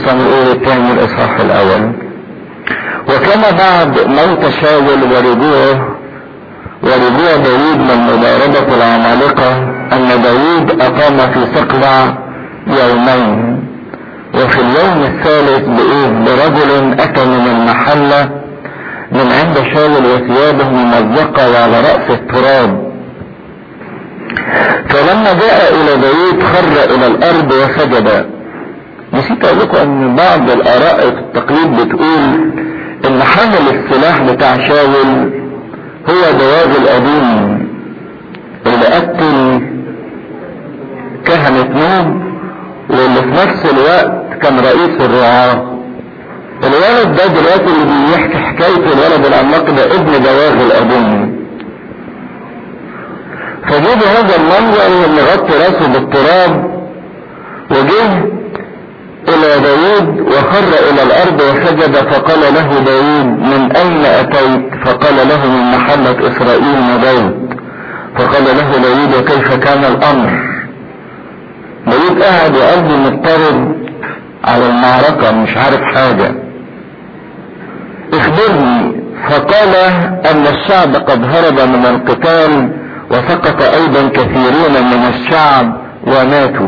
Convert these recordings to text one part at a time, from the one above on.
صموئيل الثاني الاصحاح الاول وكان بعد موت شاول ورجوعه ورجوع داود من مضاربة العمالقة ان داود اقام في سقلع يومين وفي اليوم الثالث بإيه برجل اتى من المحلة من عند شاول وثيابه ممزقة وعلى رأس التراب فلما جاء الى داود خر الى الارض وسجد نسيت اقول لكم ان بعض الاراء في التقليد بتقول ان حمل السلاح بتاع شاول هو دواج القديم اللي قتل كهنة نوب واللي في نفس الوقت كان رئيس الرعاة الولد ده دلوقتي اللي بيحكي حكاية الولد العملاق ده ابن دواغ القديم فجه بهذا المنظر مغطي راسه بالتراب وجه الى داود وخر الى الارض وسجد فقال له داود من اين اتيت فقال له من محلة اسرائيل نبيت فقال له داود وكيف كان الامر داود قاعد وقلبه مضطرب على المعركة مش عارف حاجة اخبرني فقال ان الشعب قد هرب من القتال وسقط ايضا كثيرون من الشعب وماتوا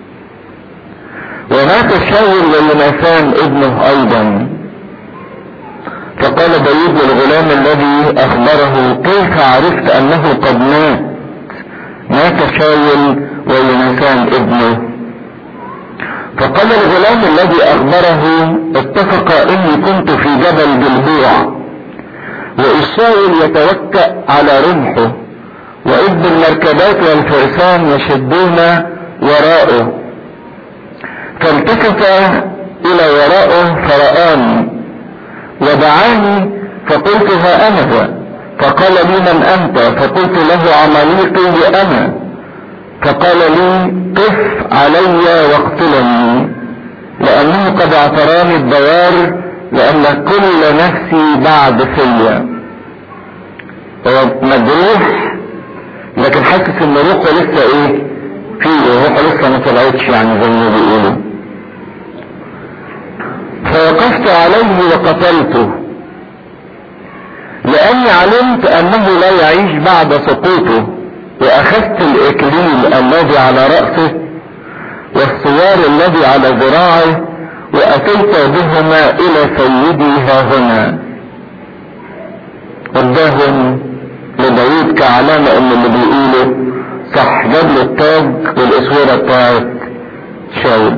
ومات شاول ويوناثان ابنه ايضا فقال داود للغلام الذي اخبره كيف عرفت انه قد مات مات شاول ويوناثان ابنه فقال الغلام الذي اخبره اتفق اني كنت في جبل جلبوع واذ شاول يتوكأ على رمحه واذ بالمركبات والفرسان يشدون وراءه فالتفت الى ورائه فرآني ودعاني فقلت ها انا ذا فقال لي من انت فقلت له عمليقي انا فقال لي قف علي واقتلني لانه قد اعتراني الدوار لان كل نفسي بعد فيا هو مجروح لكن حاسس ان روحه لسه ايه فيه روحه لسه ما طلعتش يعني زي ما بيقولوا فوقفت عليه وقتلته لاني علمت انه لا يعيش بعد سقوطه واخذت الاكليل الذي على رأسه والسوار الذي على ذراعه واتيت بهما الى سيدي ها هنا اداهم لداود كعلامة ان اللي بيقوله صح جاب له التاج والاسورة بتاعت شاول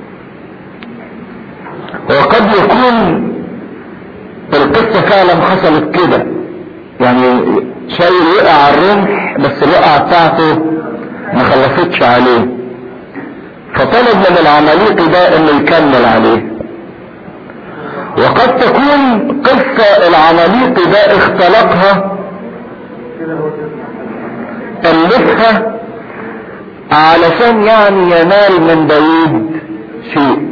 وقد يكون القصة فعلا حصلت كده يعني شاول وقع على الرمح بس الوقعة بتاعته ما خلصتش عليه فطلب من العماليقي ده انه يكمل عليه وقد تكون قصة العماليقي ده اختلقها ألفها علشان يعني ينال من داوود شيء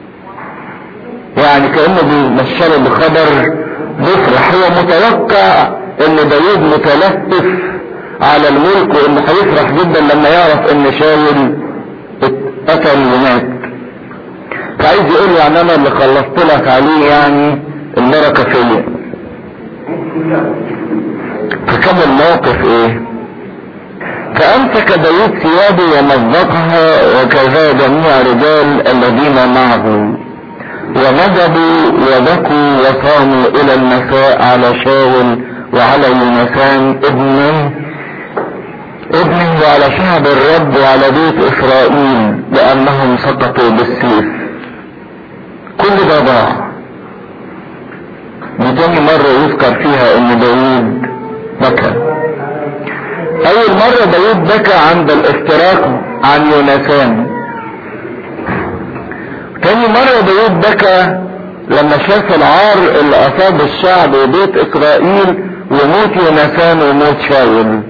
يعني كأنه بيبشره بخبر بيفرح هو متوقع ان داوود متلهف على الملك وانه هيفرح جدا لما يعرف ان شاول اتقتل ومات فعايز يقول يعني انا اللي خلصت لك عليه يعني البركة فيا فكان الموقف ايه فامسك داود ثيابه ومزقها وكذا جميع رجال الذين معه وندبوا وبكوا وصاموا الى المساء على شاول وعلى يونسان ابنه ابنه وعلى شعب الرب وعلى بيت اسرائيل لانهم سقطوا بالسيف كل ده ضاع وتاني مرة يذكر فيها ان داود بكى اول مرة داود بكى عند الافتراق عن يونسان تاني مرة داود بكى لما شاف العار اللي اصاب الشعب وبيت اسرائيل وموت يونسان وموت شاول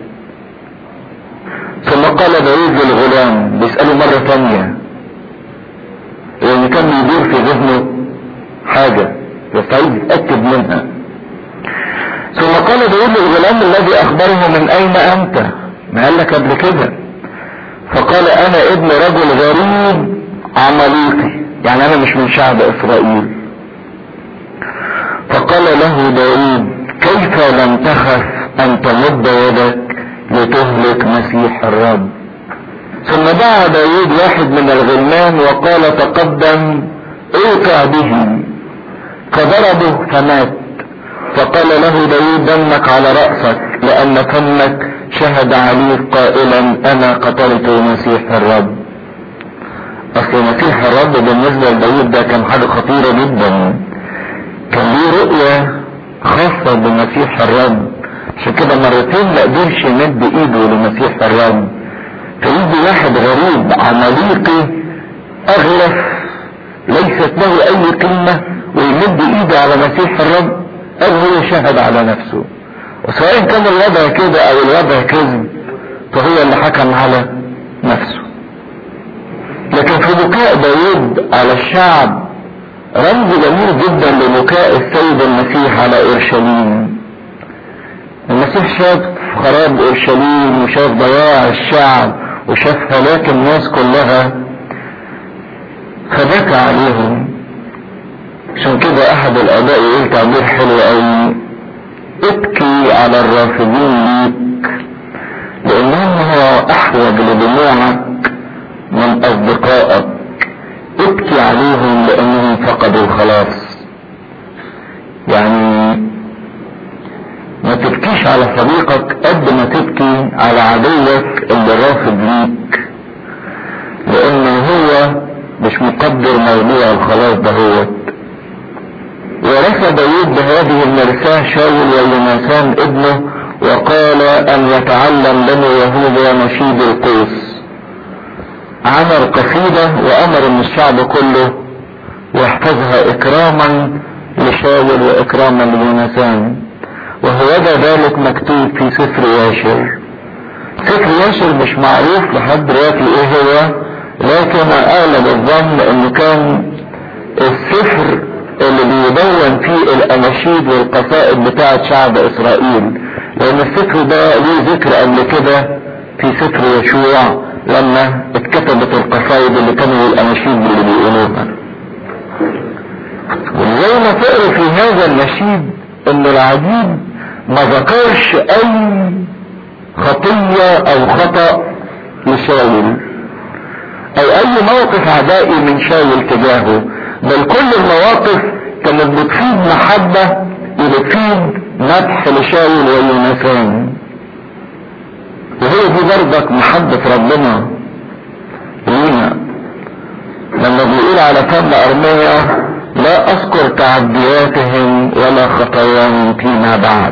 ثم قال داود للغلام بيسأله مرة تانية يعني كان بيدور في ذهنه حاجة يستعيد يتأكد منها ثم قال داود للغلام الذي اخبره من اين انت ما قال لك قبل كده فقال انا ابن رجل غريب عمليقي يعني انا مش من شعب اسرائيل فقال له داود كيف لم تخف ان تمد يدك لتهلك مسيح الرب ثم دعا داود واحد من الغلمان وقال تقدم اوقع به فضربه فمات فقال له داود دمك على رأسك لأن فمك شهد عليك قائلا أنا قتلت مسيح الرب أصل مسيح الرب بالنسبة لداود ده كان حاجة خطيرة جدا كان ليه رؤية خاصة بمسيح الرب عشان كده مرتين ما قدرش يمد ايده لمسيح الرب فيجي واحد غريب عماليقي اغلف ليست له اي قيمة ويمد ايده على مسيح الرب او هو شهد على نفسه وسواء كان الوضع كده او الوضع كذب فهو اللي حكم على نفسه لكن في بكاء داود على الشعب رمز جميل جدا لبكاء السيد المسيح على اورشليم المسيح شاف خراب اورشليم وشاف ضياع الشعب وشاف هلاك الناس كلها فبكى عليهم عشان كده احد الاباء يقول تعبير حلو قوي ابكي على الرافضين ليك لانهم هو احوج لدموعك من اصدقائك ابكي عليهم لانهم فقدوا الخلاص يعني ما تبكيش على صديقك قد ما تبكي على عدوك اللي رافض ليك لانه هو مش مقدر موضوع الخلاص ده هو ورث داود بهذه المرساة شاول ويوناثان ابنه وقال ان يتعلم بني يهوذا نشيد القوس عمل قصيدة وامر ان الشعب كله يحفظها اكراما لشاول واكراما ليوناثان وهو ذلك مكتوب في سفر ياشر سفر ياشر مش معروف لحد دلوقتي ايه هو لكن اغلب الظن انه كان السفر اللي بيدون فيه الاناشيد والقصائد بتاعه شعب اسرائيل لان السفر ده ليه ذكر قبل كده في سفر يشوع لما اتكتبت القصائد اللي كانوا الاناشيد اللي بيقولوها وزي ما تقروا في هذا النشيد ان العجيب ما ذكرش اي خطية او خطأ لشاول او اي موقف عدائي من شاول تجاهه بل كل المواقف كانت بتفيد محبة وبتفيد مدح لشاول ويوناثان وهي دي برضك محبة ربنا لينا لما بيقول على فم ارمية لا اذكر تعدياتهم ولا خطاياهم فيما بعد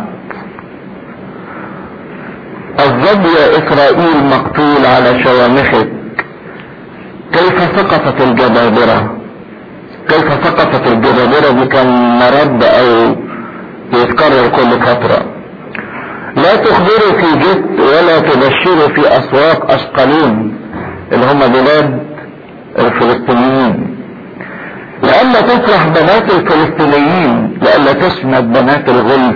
الظبي اسرائيل مقتول على شوامخك كيف سقطت الجبابرة كيف سقطت الجبابرة دي كان مرد او يتكرر كل فترة لا تخبروا في جد ولا تبشروا في اسواق اشقلون اللي هم بلاد الفلسطينيين لئلا تفرح بنات الفلسطينيين لئلا تشمت بنات الغلف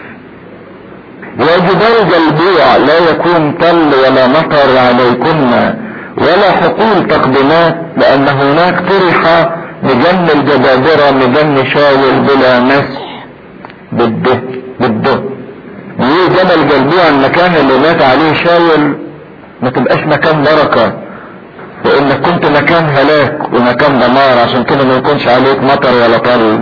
يا جبال جلبوع لا يكون طل ولا مطر عليكن ولا حقول تقدمات لان هناك طرح مجن الجبابرة مجن شاول بلا مسح بالده بالده ليه جبل جلبوع المكان اللي مات عليه شاول ما تبقاش مكان بركة لانك كنت مكان هلاك ومكان دمار عشان كده ما يكونش عليك مطر ولا طل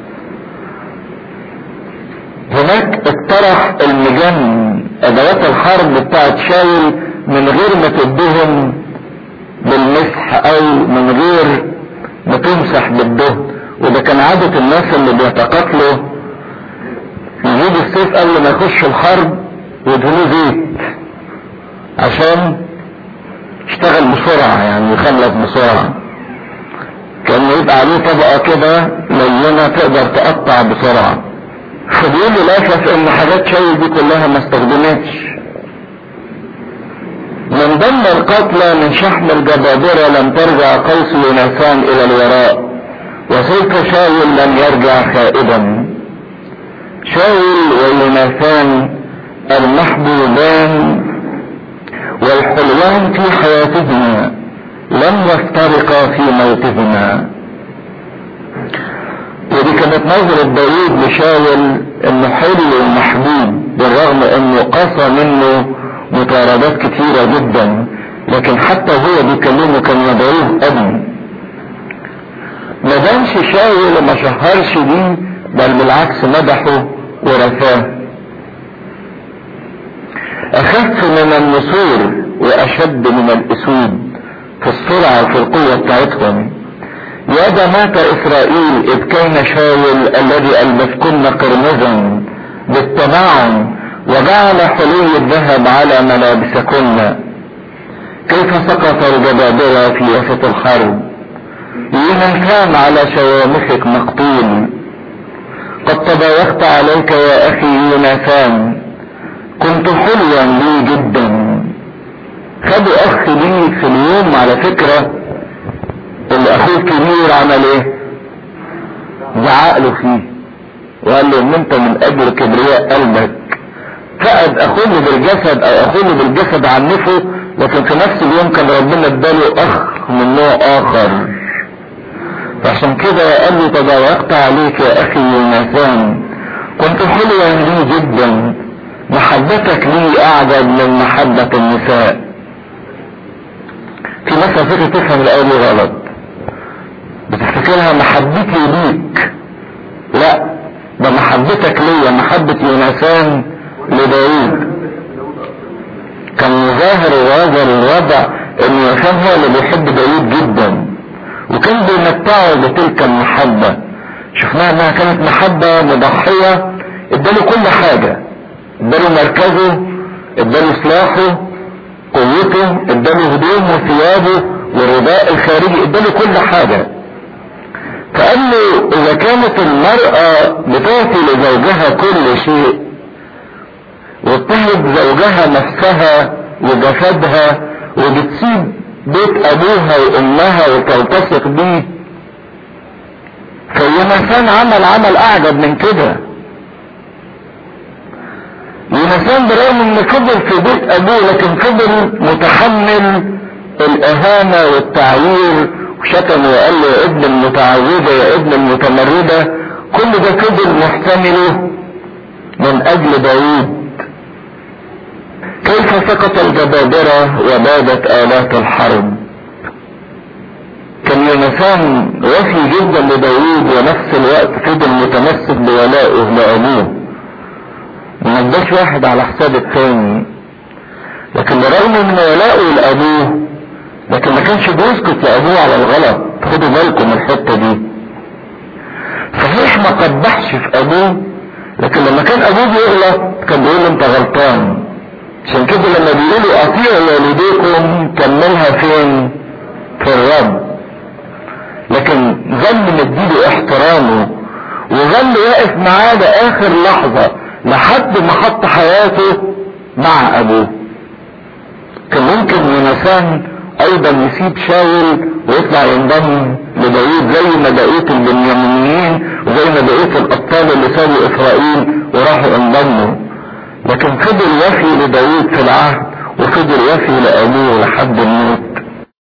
هناك اقترح المجن ادوات الحرب بتاعت شاول من غير ما تدهم بالمسح او من غير ما تمسح بالدهن وده كان عادة الناس اللي بيتقاتلوا يجيب السيف قبل ما يخش الحرب ويدهنوه زيت عشان يشتغل بسرعة يعني يخلص بسرعة كان يبقى عليه طبقة كده لينة تقدر تقطع بسرعة فبيقول لي للاسف ان حاجات شاي دي كلها ما استخدمتش من ضمن القتلى من شحم الجبابرة لم ترجع قوس يوناثان الى الوراء وسيف شاول لم يرجع خائبا شاول ويوناثان المحبوبان والحلوان في حياتهما لم يفترقا الثقة في موتهما ودي كانت نظرة داوود لشاول انه حلو ومحبوب بالرغم انه قصى منه مطاردات كتيرة جدا لكن حتى هو بيكلمه كان يدعوه ابي ما بانش شاول وما شهرش بيه بل بالعكس مدحه ورثاه اخف من النسور واشد من الاسود في السرعة وفي القوة بتاعتهم يا مات اسرائيل اذ كان شاول الذي البسكن قرمزا بالتناعم وجعل حلي الذهب على ملابسكن كيف سقط الجبابرة في وسط الحرب لمن كان على شوامخك مقتول قد تضايقت عليك يا اخي يوناثان كنت حلوا لي جدا خدوا اخ لي في اليوم على فكرة اللي اخوه الكبير عمل ايه زعق له فيه وقال له ان انت من اجل كبرياء قلبك فقد اخوه بالجسد او اخوه بالجسد عنفه لكن في نفس اليوم كان ربنا اداله اخ من نوع اخر فعشان كده قال له تضايقت عليك يا اخي يوناثان كنت حلوا لي جدا محبتك لي اعجب من محبة النساء في ناس على فكرة تفهم الايه دي غلط بتفتكرها محبتي ليك لا ده محبتك ليا محبة يوناثان لداوود كان ظاهر وواضح الوضع ان يوناثان هو اللي بيحب داوود جدا وكان بيمتعه بتلك المحبة شفناها انها كانت محبة مضحية اداله كل حاجة اداله مركزه اداله سلاحه قوته اداله هدومه وثيابه والرداء الخارجي اداله كل حاجة فقال له اذا كانت المرأة بتعطي لزوجها كل شيء وتهب زوجها نفسها وجسدها وبتسيب بيت ابوها وامها وتلتصق بيه فيوناثان عمل عمل اعجب من كده يوناثان برغم انه فضل في بيت ابوه لكن فضل متحمل الاهانة والتعوير وشتم وقال له يا ابن المتعودة يا ابن المتمردة كل ده فضل محتمله من اجل داوود كيف سقط الجبابرة وبادت آلات الحرب كان يوناثان وفي جدا لداوود ونفس الوقت فضل متمسك بولائه لأبوه ما اداش واحد على حساب الثاني لكن بالرغم من ولائه لأبوه لكن ما كانش بيسكت لأبوه على الغلط خدوا بالكم الحتة دي صحيح ما قبحش في أبوه لكن لما كان أبوه بيغلط كان بيقول له أنت غلطان عشان كده لما بيقولوا اطيعوا والديكم كملها فين في الرب لكن ظل مديله احترامه وظل واقف معاه لاخر لحظة لحد ما حط حياته مع ابوه كان ممكن يوناثان ايضا يسيب شاول ويطلع ينضم لداوود زي ما بقيت البنيامينيين وزي ما بقيت الابطال اللي سابوا اسرائيل وراحوا انضموا لكن فضل وفي لداوود في العهد وفضل وفي لأبوه لحد الموت